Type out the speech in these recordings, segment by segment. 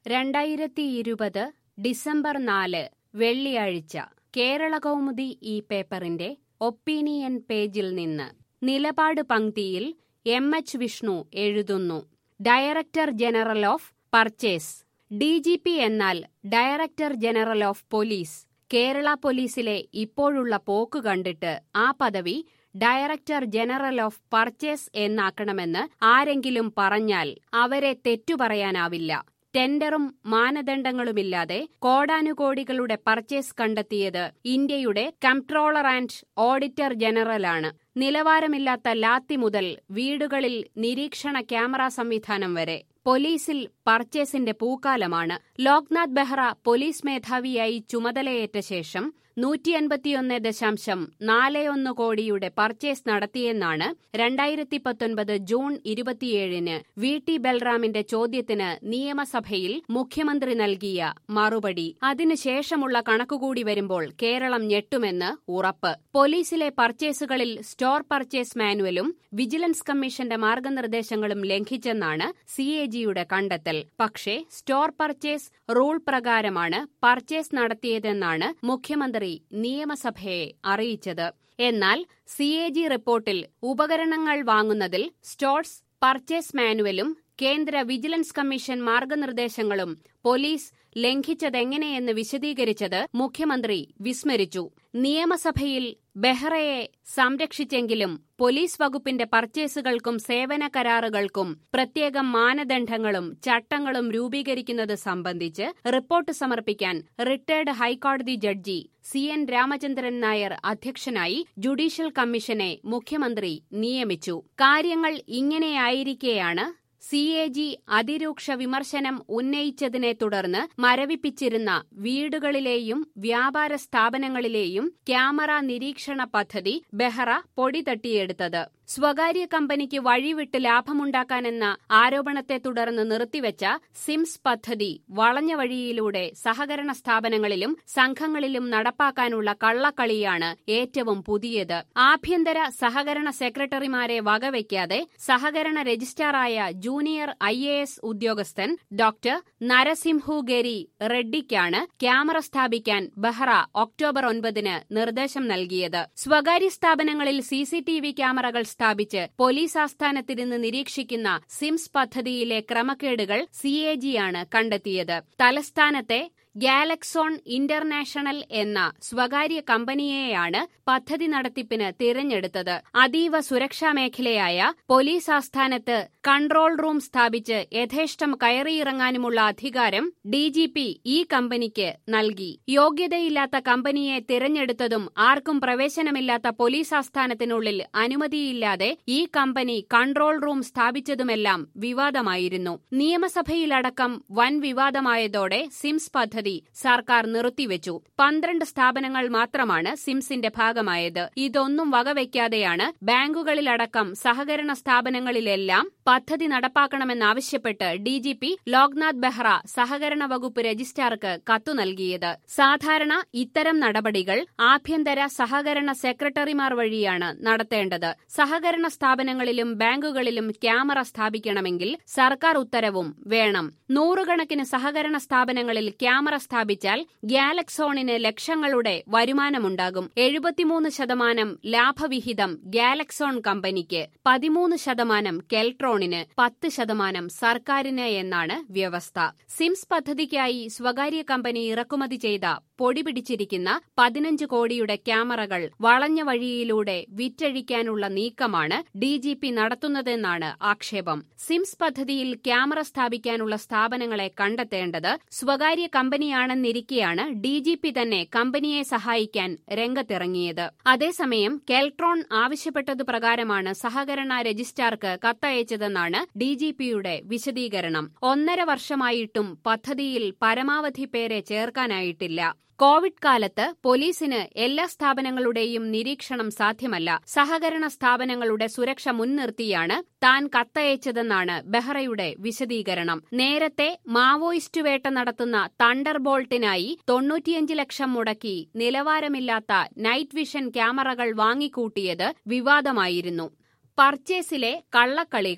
രണ്ടായിരത്തി ഇരുപത് ഡിസംബർ നാല് വെള്ളിയാഴ്ച കേരള കൗമുദി ഈ പേപ്പറിന്റെ ഒപ്പീനിയൻ പേജിൽ നിന്ന് നിലപാട് പങ്ക്തിയിൽ എം എച്ച് വിഷ്ണു എഴുതുന്നു director general of purchase D G P എന്നാൽ director general of police Kerala പോലീസിലെ ഇപ്പോഴുള്ള പോക്ക് കണ്ടിട്ട് ആ പദവി ഡയറക്ടർ ജനറൽ ഓഫ് പർച്ചേസ് എന്നാക്കണമെന്ന് ആരെങ്കിലും പറഞ്ഞാൽ അവരെ തെറ്റു പറയാനാവില്ല ടെൻഡറും മാനദണ്ഡങ്ങളുമില്ലാതെ കോടാനുകോടികളുടെ പർച്ചേസ് കണ്ടെത്തിയത് ഇന്ത്യയുടെ കംട്രോളർ ആൻഡ് ഓഡിറ്റർ ജനറലാണ് നിലവാരമില്ലാത്ത ലാത്തി മുതൽ വീടുകളിൽ നിരീക്ഷണ ക്യാമറ സംവിധാനം വരെ പോലീസിൽ പർച്ചേസിന്റെ പൂക്കാലമാണ് ലോക്നാഥ് ബെഹ്റ പോലീസ് മേധാവിയായി ചുമതലയേറ്റ ശേഷം നൂറ്റി അൻപത്തിയൊന്ന് ദശാംശം നാല് ഒന്ന് കോടിയുടെ പർച്ചേസ് നടത്തിയെന്നാണ് രണ്ടായിരത്തി പത്തൊൻപത് ജൂൺ ഇരുപത്തിയേഴിന് വി ടി ബൽറാമിന്റെ ചോദ്യത്തിന് നിയമസഭയിൽ മുഖ്യമന്ത്രി നൽകിയ മറുപടി അതിനുശേഷമുള്ള കണക്കുകൂടി വരുമ്പോൾ കേരളം ഞെട്ടുമെന്ന് ഉറപ്പ് പോലീസിലെ പർച്ചേസുകളിൽ സ്റ്റോർ പർച്ചേസ് മാനുവലും വിജിലൻസ് കമ്മീഷന്റെ മാർഗനിർദ്ദേശങ്ങളും ലംഘിച്ചെന്നാണ് സി എ ജിയുടെ കണ്ടെത്തൽ പക്ഷേ സ്റ്റോർ പർച്ചേസ് റൂൾ പ്രകാരമാണ് പർച്ചേസ് നടത്തിയതെന്നാണ് മുഖ്യമന്ത്രി നിയമസഭയെ അറിയിച്ചത് എന്നാൽ സി എ ജി റിപ്പോർട്ടിൽ ഉപകരണങ്ങൾ വാങ്ങുന്നതിൽ സ്റ്റോർസ് പർച്ചേസ് മാനുവലും കേന്ദ്ര വിജിലൻസ് കമ്മീഷൻ മാർഗനിർദ്ദേശങ്ങളും പോലീസ് ലംഘിച്ചതെങ്ങനെയെന്ന് വിശദീകരിച്ചത് മുഖ്യമന്ത്രി വിസ്മരിച്ചു നിയമസഭയിൽ ബെഹ്റയെ സംരക്ഷിച്ചെങ്കിലും പോലീസ് വകുപ്പിന്റെ പർച്ചേസുകൾക്കും സേവന കരാറുകൾക്കും പ്രത്യേകം മാനദണ്ഡങ്ങളും ചട്ടങ്ങളും രൂപീകരിക്കുന്നത് സംബന്ധിച്ച് റിപ്പോർട്ട് സമർപ്പിക്കാൻ റിട്ടയർഡ് ഹൈക്കോടതി judge C N Ramachandran Nair അധ്യക്ഷനായി ജുഡീഷ്യൽ കമ്മീഷനെ മുഖ്യമന്ത്രി നിയമിച്ചു കാര്യങ്ങൾ ഇങ്ങനെയായിരിക്കെയാണ് സി എ ജി അതിരൂക്ഷ വിമർശനം ഉന്നയിച്ചതിനെ തുടർന്ന് മരവിപ്പിച്ചിരുന്ന വീടുകളിലെയും വ്യാപാര സ്ഥാപനങ്ങളിലെയും ക്യാമറ നിരീക്ഷണ പദ്ധതി ബെഹ്റ പൊടി തട്ടിയെടുത്തത് സ്വകാര്യ കമ്പനിക്ക് വഴിവിട്ട് ലാഭമുണ്ടാക്കാനെന്ന ആരോപണത്തെ തുടർന്ന് നിർത്തിവെച്ച സിംസ് പദ്ധതി വളഞ്ഞ വഴിയിലൂടെ സഹകരണ സ്ഥാപനങ്ങളിലും സംഘങ്ങളിലും നടപ്പാക്കാനുള്ള കള്ളക്കളിയാണ് ഏറ്റവും പുതിയത് ആഭ്യന്തര സഹകരണ സെക്രട്ടറിമാരെ വകവയ്ക്കാതെ സഹകരണ രജിസ്ട്രാറായ ജൂനിയർ ഐ എ എസ് ഉദ്യോഗസ്ഥൻ ഡോക്ടർ നരസിംഹുഗേരി റെഡ്ഡിക്കാണ് ക്യാമറ സ്ഥാപിക്കാൻ ബെഹ്റ ഒക്ടോബർ ഒൻപതിന് നിർദ്ദേശം നൽകിയത് സ്വകാര്യ സ്ഥാപനങ്ങളിൽ സിസിടിവി ക്യാമറകൾ സ്ഥാപിച്ച് പോലീസ് ആസ്ഥാനത്തിരുന്ന് നിരീക്ഷിക്കുന്ന സിംസ് പദ്ധതിയിലെ ക്രമക്കേടുകൾ സിഎജിയാണ് കണ്ടെത്തിയത് തലസ്ഥാനത്തെ ഗാലക്സോൺ ഇന്റർനാഷണൽ എന്ന സ്വകാര്യ കമ്പനിയെയാണ് പദ്ധതി നടത്തിപ്പിന് തിരഞ്ഞെടുത്തത് അതീവ സുരക്ഷാ മേഖലയായ പോലീസ് ആസ്ഥാനത്ത് കൺട്രോൾ റൂം സ്ഥാപിച്ച് യഥേഷ്ടം കയറിയിറങ്ങാനുമുള്ള അധികാരം ഡിജിപി ഈ കമ്പനിക്ക് നൽകി യോഗ്യതയില്ലാത്ത കമ്പനിയെ തിരഞ്ഞെടുത്തതും ആർക്കും പ്രവേശനമില്ലാത്ത പോലീസ് ആസ്ഥാനത്തിനുള്ളിൽ അനുമതിയില്ലാതെ ഈ കമ്പനി കൺട്രോൾ റൂം സ്ഥാപിച്ചതുമെല്ലാം വിവാദമായിരുന്നു നിയമസഭയിലടക്കം വൻ വിവാദമായതോടെ സിംസ് പദ്ധതി സർക്കാർ നിർത്തിവെച്ചു പന്ത്രണ്ട് സ്ഥാപനങ്ങൾ മാത്രമാണ് സിംസിന്റെ ഭാഗമായത് ഇതൊന്നും വകവയ്ക്കാതെയാണ് ബാങ്കുകളിലടക്കം സഹകരണ സ്ഥാപനങ്ങളിലെല്ലാം പദ്ധതി നടപ്പാക്കണമെന്നാവശ്യപ്പെട്ട് ഡിജിപി ലോക്നാഥ് ബെഹ്റ സഹകരണ വകുപ്പ് രജിസ്ട്രാർക്ക് കത്തു നൽകിയത് സാധാരണ ഇത്തരം നടപടികൾ ആഭ്യന്തര സഹകരണ സെക്രട്ടറിമാർ വഴിയാണ് നടത്തേണ്ടത് സഹകരണ സ്ഥാപനങ്ങളിലും ബാങ്കുകളിലും ക്യാമറ സ്ഥാപിക്കണമെങ്കിൽ സർക്കാർ ഉത്തരവും വേണം നൂറുകണക്കിന് സഹകരണ സ്ഥാപനങ്ങളിൽ ക്യാമറ സ്ഥാപിച്ചാൽ ഗാലക്സോണിന് ലക്ഷങ്ങളുടെ വരുമാനമുണ്ടാകും എഴുപത്തിമൂന്ന് ശതമാനം ലാഭവിഹിതം ഗാലക്സോൺ കമ്പനിക്ക് പതിമൂന്ന് ശതമാനം കെൽട്രോണിന് പത്ത് ശതമാനം സർക്കാരിന് എന്നാണ് വ്യവസ്ഥ സിംസ് പദ്ധതിക്കായി സ്വകാര്യ കമ്പനി ഇറക്കുമതി ചെയ്ത പൊടി പിടിച്ചിരിക്കുന്ന പതിനഞ്ച് കോടിയുടെ ക്യാമറകൾ വളഞ്ഞ വഴിയിലൂടെ വിറ്റഴിക്കാനുള്ള നീക്കമാണ് ഡിജിപി നടത്തുന്നതെന്നാണ് ആക്ഷേപം സിംസ് പദ്ധതിയിൽ ക്യാമറ സ്ഥാപിക്കാനുള്ള സ്ഥാപനങ്ങളെ കണ്ടെത്തേണ്ടത് സ്വകാര്യ കമ്പനിയാണെന്നിരിക്കെയാണ് ഡിജിപി തന്നെ കമ്പനിയെ സഹായിക്കാൻ രംഗത്തിറങ്ങിയത് അതേസമയം കെൽട്രോൺ ആവശ്യപ്പെട്ടതു പ്രകാരമാണ് സഹകരണ രജിസ്ട്രാർക്ക് കത്തയച്ചതെന്നാണ് ഡിജിപിയുടെ വിശദീകരണം ഒന്നര വർഷമായിട്ടും പദ്ധതിയിൽ പരമാവധി പേരെ ചേർക്കാനായിട്ടില്ല കോവിഡ് കാലത്ത് പോലീസിന് എല്ലാ സ്ഥാപനങ്ങളുടെയും നിരീക്ഷണം സാധ്യമല്ല സഹകരണ സ്ഥാപനങ്ങളുടെ സുരക്ഷ മുൻനിർത്തിയാണ് താൻ കത്തയച്ചതെന്നാണ് ബെഹ്റയുടെ വിശദീകരണം നേരത്തെ മാവോയിസ്റ്റ് വേട്ട നടത്തുന്ന തണ്ടർ ബോൾട്ടിനായി തൊണ്ണൂറ്റിയഞ്ച് ലക്ഷം മുടക്കി നിലവാരമില്ലാത്ത നൈറ്റ് വിഷൻ ക്യാമറകൾ വാങ്ങിക്കൂട്ടിയത് വിവാദമായിരുന്നു പർച്ചേസിലെ കള്ളക്കളികൾ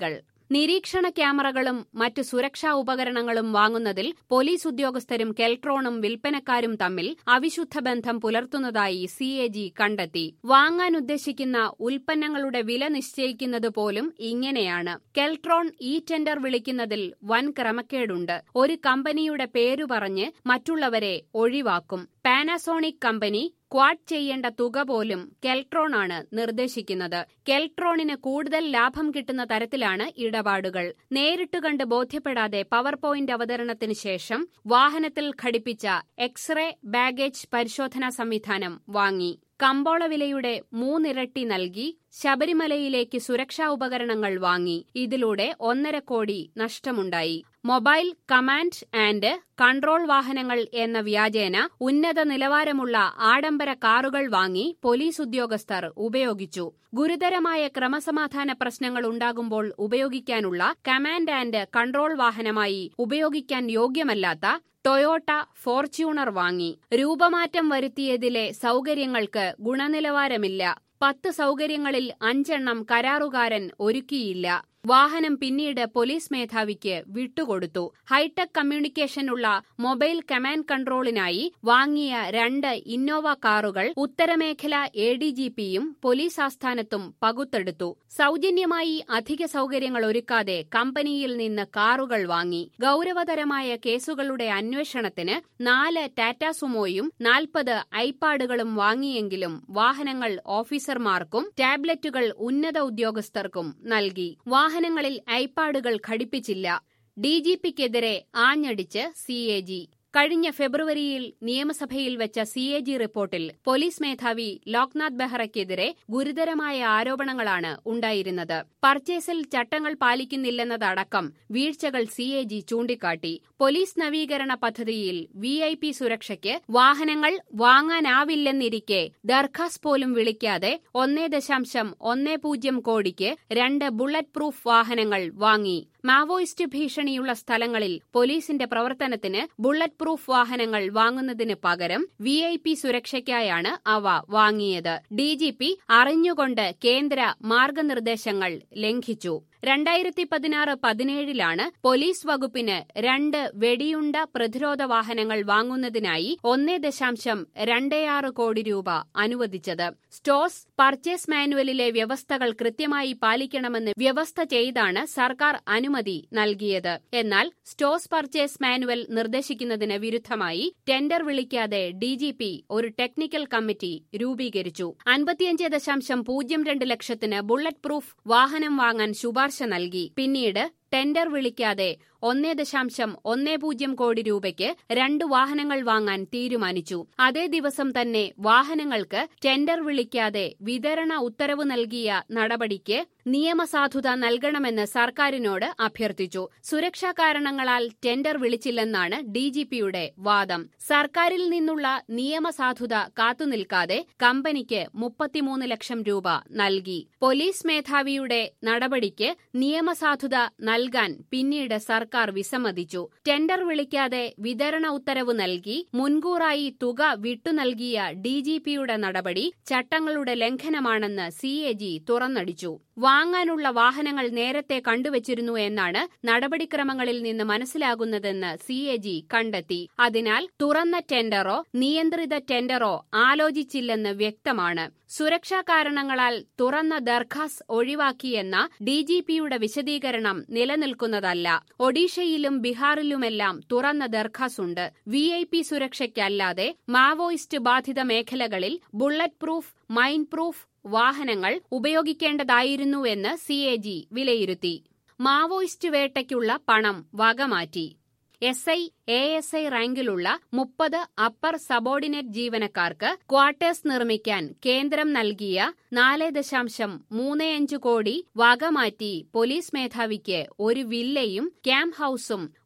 നിരീക്ഷണ ക്യാമറകളും മറ്റു സുരക്ഷാ ഉപകരണങ്ങളും വാങ്ങുന്നതിൽ പോലീസ് ഉദ്യോഗസ്ഥരും കെൽട്രോണും വിൽപ്പനക്കാരും തമ്മിൽ അവിശുദ്ധ ബന്ധം പുലർത്തുന്നതായി സിഎജി കണ്ടെത്തി വാങ്ങാൻ ഉദ്ദേശിക്കുന്ന ഉൽപ്പന്നങ്ങളുടെ വില നിശ്ചയിക്കുന്നത് പോലും ഇങ്ങനെയാണ് കെൽട്രോൺ ഈ ടെൻഡർ വിളിക്കുന്നതിൽ വൻ ക്രമക്കേടുണ്ട് ഒരു കമ്പനിയുടെ പേരു പറഞ്ഞ് മറ്റുള്ളവരെ ഒഴിവാക്കും പാനാസോണിക് കമ്പനി ക്വാഡ് ചെയ്യേണ്ട തുക പോലും കെൽട്രോൺ ആണ് നിർദ്ദേശിക്കുന്നത് കെൽട്രോണിന് കൂടുതൽ ലാഭം കിട്ടുന്ന തരത്തിലാണ് ഇടപാടുകൾ നേരിട്ട് കണ്ട് ബോധ്യപ്പെടാതെ പവർ പോയിന്റ് അവതരണത്തിന് ശേഷം വാഹനത്തിൽ ഘടിപ്പിച്ച എക്സ്റേ ബാഗേജ് പരിശോധനാ സംവിധാനം വാങ്ങി കമ്പോള വിലയുടെ മൂന്നിരട്ടി നൽകി ശബരിമലയിലേക്ക് സുരക്ഷാ ഉപകരണങ്ങൾ വാങ്ങി ഇതിലൂടെ ഒന്നര കോടി നഷ്ടമുണ്ടായി മൊബൈൽ കമാൻഡ് ആൻഡ് കൺട്രോൾ വാഹനങ്ങൾ എന്ന വ്യാജേന ഉന്നത നിലവാരമുള്ള ആഡംബര കാറുകൾ വാങ്ങി പോലീസ് ഉദ്യോഗസ്ഥർ ഉപയോഗിച്ചു ഗുരുതരമായ ക്രമസമാധാന പ്രശ്നങ്ങൾ ഉണ്ടാകുമ്പോൾ ഉപയോഗിക്കാനുള്ള കമാൻഡ് ആൻഡ് കൺട്രോൾ വാഹനമായി ഉപയോഗിക്കാൻ യോഗ്യമല്ലാത്ത ടൊയോട്ട ഫോർച്യൂണർ വാങ്ങി രൂപമാറ്റം വരുത്തിയതിലെ സൗകര്യങ്ങൾക്ക് ഗുണനിലവാരമില്ല പത്ത് സൗകര്യങ്ങളിൽ അഞ്ചെണ്ണം കരാറുകാരൻ ഒരുക്കിയില്ല വാഹനം പിന്നീട് പോലീസ് മേധാവിക്ക് വിട്ടുകൊടുത്തു ഹൈടെക് കമ്മ്യൂണിക്കേഷനുള്ള മൊബൈൽ കമാൻഡ് കൺട്രോളിനായി വാങ്ങിയ രണ്ട് ഇന്നോവ കാറുകൾ ഉത്തരമേഖല എ ഡി ജി പിയും പോലീസ് ആസ്ഥാനത്തും പകുത്തെടുത്തു സൗജന്യമായി അധിക സൗകര്യങ്ങൾ ഒരുക്കാതെ കമ്പനിയിൽ നിന്ന് കാറുകൾ വാങ്ങി ഗൌരവതരമായ കേസുകളുടെ അന്വേഷണത്തിന് നാല് ടാറ്റാ സുമോയും നാൽപ്പത് ഐപാഡുകളും വാങ്ങിയെങ്കിലും വാഹനങ്ങൾ ഓഫീസർമാർക്കും ടാബ്ലറ്റുകൾ ഉന്നത ഉദ്യോഗസ്ഥർക്കും നൽകി വാഹനങ്ങളിൽ ഐപാഡുകൾ ഘടിപ്പിച്ചില്ല ഡിജിപിക്കെതിരെ ആഞ്ഞടിച്ച് സിഎജി കഴിഞ്ഞ ഫെബ്രുവരിയിൽ നിയമസഭയിൽ വെച്ച സിഎജി റിപ്പോർട്ടിൽ പോലീസ് മേധാവി ലോക്നാഥ് ബെഹ്റയ്ക്കെതിരെ ഗുരുതരമായ ആരോപണങ്ങളാണ് ഉണ്ടായിരുന്നത് പർച്ചേസിൽ ചട്ടങ്ങൾ പാലിക്കുന്നില്ലെന്നതടക്കം വീഴ്ചകൾ സിഎജി ചൂണ്ടിക്കാട്ടി പോലീസ് നവീകരണ പദ്ധതിയിൽ വിഐപി സുരക്ഷയ്ക്ക് വാഹനങ്ങൾ വാങ്ങാനാവില്ലെന്നിരിക്കെ ദർഖാസ് പോലും വിളിക്കാതെ ഒന്നേ ദശാംശം ഒന്നേ പൂജ്യം കോടിക്ക് രണ്ട് ബുള്ളറ്റ് പ്രൂഫ് വാഹനങ്ങൾ വാങ്ങി മാവോയിസ്റ്റ് ഭീഷണിയുള്ള സ്ഥലങ്ങളിൽ പോലീസിന്റെ പ്രവർത്തനത്തിന് ബുള്ളറ്റ് പ്രൂഫ് വാഹനങ്ങൾ വാങ്ങുന്നതിന് പകരം വി ഐ പി സുരക്ഷയ്ക്കായാണ് അവ വാങ്ങിയത് ഡിജിപി അറിഞ്ഞുകൊണ്ട് കേന്ദ്ര മാർഗനിർദ്ദേശങ്ങൾ ലംഘിച്ചു രണ്ടായിരത്തി പതിനാറ് പതിനേഴിലാണ് പോലീസ് വകുപ്പിന് രണ്ട് വെടിയുണ്ട പ്രതിരോധ വാഹനങ്ങൾ വാങ്ങുന്നതിനായി ഒന്നേ ദശാംശം രണ്ടേയാറ് കോടി രൂപ അനുവദിച്ചത് സ്റ്റോസ് പർച്ചേസ് മാനുവലിലെ വ്യവസ്ഥകൾ കൃത്യമായി പാലിക്കണമെന്ന് വ്യവസ്ഥ ചെയ്താണ് സർക്കാർ അനുമതി നൽകിയത് എന്നാൽ സ്റ്റോസ് പർച്ചേസ് മാനുവൽ നിർദ്ദേശിക്കുന്നതിന് വിരുദ്ധമായി ടെൻഡർ വിളിക്കാതെ ഡിജിപി ഒരു ടെക്നിക്കൽ കമ്മിറ്റി രൂപീകരിച്ചു അൻപത്തിയഞ്ച് ദശാംശം പൂജ്യം രണ്ട് ലക്ഷത്തിന് ബുള്ളറ്റ് പ്രൂഫ് വാഹനം വാങ്ങാൻ ശുപാർശ നൽകി പിന്നീട് ടെൻഡർ വിളിക്കാതെ ഒന്നേ ദശാംശം ഒന്നേ പൂജ്യം കോടി രൂപയ്ക്ക് രണ്ട് വാഹനങ്ങൾ വാങ്ങാൻ തീരുമാനിച്ചു അതേ ദിവസം തന്നെ വാഹനങ്ങൾക്ക് ടെൻഡർ വിളിക്കാതെ വിതരണ ഉത്തരവ് നൽകിയ നടപടിക്ക് നിയമസാധുത നൽകണമെന്ന് സർക്കാരിനോട് അഭ്യർത്ഥിച്ചു സുരക്ഷാ കാരണങ്ങളാൽ ടെൻഡർ വിളിച്ചില്ലെന്നാണ് ഡിജിപിയുടെ വാദം സർക്കാരിൽ നിന്നുള്ള നിയമസാധുത കാത്തുനിൽക്കാതെ കമ്പനിക്ക് മുപ്പത്തിമൂന്ന് ലക്ഷം രൂപ നൽകി പോലീസ് മേധാവിയുടെ നടപടിക്ക് നിയമസാധുത നൽകാൻ പിന്നീട് സർക്കാർ വിസമ്മതിച്ചു ടെൻഡർ വിളിക്കാതെ വിതരണ ഉത്തരവ് നൽകി മുൻകൂറായി തുക വിട്ടുനൽകിയ ഡിജിപിയുടെ നടപടി ചട്ടങ്ങളുടെ ലംഘനമാണെന്ന് സിഎജി തുറന്നടിച്ചു വാങ്ങാനുള്ള വാഹനങ്ങൾ നേരത്തെ കണ്ടുവച്ചിരുന്നു എന്നാണ് നടപടിക്രമങ്ങളിൽ നിന്ന് മനസ്സിലാകുന്നതെന്ന് സിഎജി കണ്ടെത്തി അതിനാൽ തുറന്ന ടെൻഡറോ നിയന്ത്രിത ടെൻഡറോ ആലോചിച്ചില്ലെന്ന് വ്യക്തമാണ് സുരക്ഷാ കാരണങ്ങളാൽ തുറന്ന ദർഖാസ് ഒഴിവാക്കിയെന്ന ഡിജിപിയുടെ വിശദീകരണം നിലനിൽക്കുന്നതല്ല ഒഡീഷയിലും ബിഹാറിലുമെല്ലാം തുറന്ന ദർഖാസ് ഉണ്ട് വി ഐ പി സുരക്ഷയ്ക്കല്ലാതെ മാവോയിസ്റ്റ് ബാധിത മേഖലകളിൽ ബുള്ളറ്റ് പ്രൂഫ് മൈൻ പ്രൂഫ് വാഹനങ്ങൾ ഉപയോഗിക്കേണ്ടതായിരുന്നുവെന്ന് സിഎജി വിലയിരുത്തി മാവോയിസ്റ്റ് വേട്ടയ്ക്കുള്ള പണം വകമാറ്റി S I A S I റാങ്കിലുള്ള മുപ്പത് അപ്പർ സബോർഡിനേറ്റ് ജീവനക്കാർക്ക് ക്വാർട്ടേഴ്സ് നിർമ്മിക്കാൻ കേന്ദ്രം നൽകിയ നാല് ദശാംശം മൂന്ന് അഞ്ച് കോടി വകമാറ്റി പോലീസ് മേധാവിക്ക് ഒരു വില്ലയും ക്യാമ്പ് ഹൌസും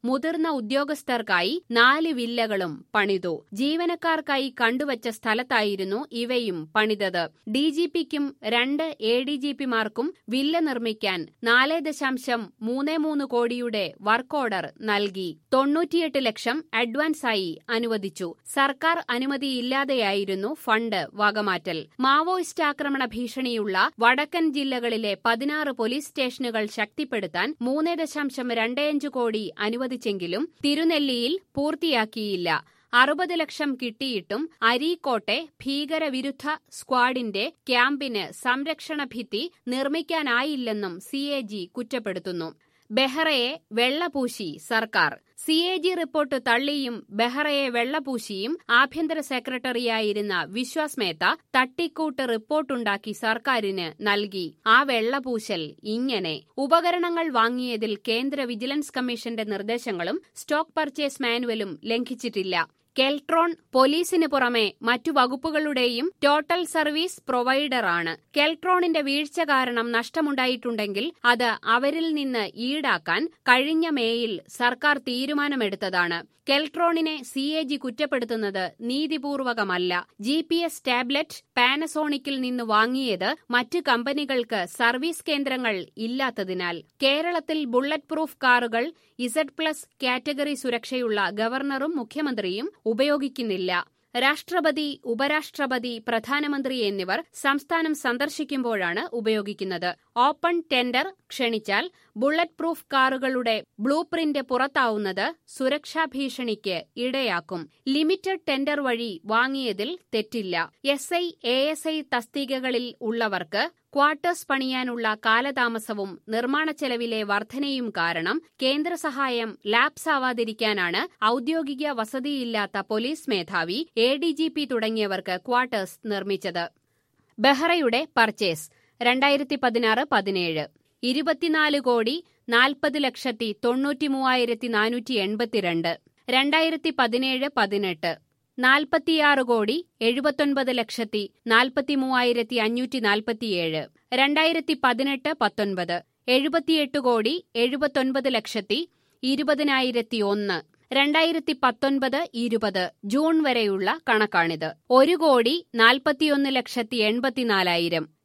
മുതിർന്ന ഉദ്യോഗസ്ഥർക്കായി നാല് വില്ലകളും പണിതു ജീവനക്കാർക്കായി കണ്ടുവച്ച സ്ഥലത്തായിരുന്നു ഇവയും പണിതത് ഡിജിപിക്കും രണ്ട് എ ഡി ജി പിമാർക്കും വില്ല നിർമ്മിക്കാൻ നാല് ദശാംശം മൂന്ന് മൂന്ന് കോടിയുടെ വർക്ക് ഓർഡർ നൽകി തൊണ്ണൂറ്റിയെട്ട് ലക്ഷം അഡ്വാൻസായി അനുവദിച്ചു സർക്കാർ അനുമതിയില്ലാതെയായിരുന്നു ഫണ്ട് വകമാറ്റൽ മാവോയിസ്റ്റ് ആക്രമണ ഭീഷണിയുള്ള വടക്കൻ ജില്ലകളിലെ പതിനാറ് പോലീസ് സ്റ്റേഷനുകൾ ശക്തിപ്പെടുത്താൻ മൂന്ന് ദശാംശം രണ്ടേയഞ്ച് കോടി അനുവദിച്ചെങ്കിലും തിരുനെല്ലിയിൽ പൂർത്തിയാക്കിയില്ല അറുപത് ലക്ഷം കിട്ടിയിട്ടും അരീക്കോട്ടെ ഭീകരവിരുദ്ധ സ്ക്വാഡിന്റെ ക്യാമ്പിന് സംരക്ഷണ ഭിത്തി നിർമ്മിക്കാനായില്ലെന്നും സി എ ജി കുറ്റപ്പെടുത്തുന്നു ബെഹ്റയെ വെള്ളപൂശി സർക്കാർ സി എ ജി റിപ്പോർട്ട് തള്ളിയും ബെഹ്റയെ വെള്ളപൂശിയും ആഭ്യന്തര സെക്രട്ടറിയായിരുന്ന വിശ്വാസ് മേത്ത തട്ടിക്കൂട്ട് റിപ്പോർട്ടുണ്ടാക്കി സർക്കാരിന് നൽകി ആ വെള്ളപൂശൽ ഇങ്ങനെ ഉപകരണങ്ങൾ വാങ്ങിയതിൽ കേന്ദ്ര വിജിലൻസ് കമ്മീഷന്റെ നിർദ്ദേശങ്ങളും സ്റ്റോക്ക് പർച്ചേസ് മാനുവലും ലംഘിച്ചിട്ടില്ല കെൽട്രോൺ പോലീസിന് പുറമെ മറ്റു വകുപ്പുകളുടെയും ടോട്ടൽ സർവീസ് പ്രൊവൈഡറാണ് കെൽട്രോണിന്റെ വീഴ്ച കാരണം നഷ്ടമുണ്ടായിട്ടുണ്ടെങ്കിൽ അത് അവരിൽ നിന്ന് ഈടാക്കാൻ കഴിഞ്ഞ മേയിൽ സർക്കാർ തീരുമാനമെടുത്തതാണ് കെൽട്രോണിനെ സി എ ജി കുറ്റപ്പെടുത്തുന്നത് നീതിപൂർവകമല്ല ജി പി എസ് ടാബ്ലറ്റ് പാനസോണിക്കിൽ നിന്ന് വാങ്ങിയത് മറ്റ് കമ്പനികൾക്ക് സർവീസ് കേന്ദ്രങ്ങൾ ഇല്ലാത്തതിനാൽ കേരളത്തിൽ ബുള്ളറ്റ് പ്രൂഫ് കാറുകൾ ഇസഡ് പ്ലസ് കാറ്റഗറി സുരക്ഷയുള്ള ഗവർണറും മുഖ്യമന്ത്രിയും ഉപയോഗിക്കുന്നില്ല രാഷ്ട്രപതി ഉപരാഷ്ട്രപതി പ്രധാനമന്ത്രി എന്നിവർ സംസ്ഥാനം സന്ദർശിക്കുമ്പോഴാണ് ഉപയോഗിക്കുന്നത് ഓപ്പൺ ടെൻഡർ ക്ഷണിച്ചാൽ ബുള്ളറ്റ് പ്രൂഫ് കാറുകളുടെ ബ്ലൂ പ്രിന്റ് പുറത്താവുന്നത് സുരക്ഷാ ഭീഷണിക്ക് ഇടയാക്കും ലിമിറ്റഡ് ടെൻഡർ വഴി വാങ്ങിയതിൽ തെറ്റില്ല S I A S I തസ്തികകളിൽ ഉള്ളവർക്ക് ക്വാർട്ടേഴ്സ് പണിയാനുള്ള കാലതാമസവും നിർമ്മാണ ചെലവിലെ വർധനയും കാരണം കേന്ദ്ര സഹായം ലാപ്സാവാതിരിക്കാനാണ് ഔദ്യോഗിക വസതിയില്ലാത്ത പോലീസ് മേധാവി എ ഡി ജി പി തുടങ്ങിയവർക്ക് ക്വാർട്ടേഴ്സ് നിർമ്മിച്ചത് ബെഹ്റയുടെ പർച്ചേസ് രണ്ടായിരത്തി പതിനാറ് പതിനേഴ് ഇരുപത്തിനാല് കോടി നാൽപ്പത് ലക്ഷത്തി തൊണ്ണൂറ്റി മൂവായിരത്തി നാനൂറ്റി എൺപത്തിരണ്ട് രണ്ടായിരത്തി പതിനേഴ് പതിനെട്ട് നാൽപ്പത്തിയാറ് കോടി എഴുപത്തൊൻപത് ലക്ഷത്തി നാൽപ്പത്തി മൂവായിരത്തി അഞ്ഞൂറ്റി നാൽപ്പത്തിയേഴ് രണ്ടായിരത്തി പതിനെട്ട് പത്തൊൻപത് എഴുപത്തിയെട്ട് കോടി എഴുപത്തൊൻപത് ലക്ഷത്തി ഇരുപതിനായിരത്തി ഒന്ന് രണ്ടായിരത്തി പത്തൊൻപത് ഇരുപത് ജൂൺ വരെയുള്ള കണക്കാണിത് ഒരു കോടി നാൽപ്പത്തിയൊന്ന് ലക്ഷത്തി എൺപത്തിനാലായിരം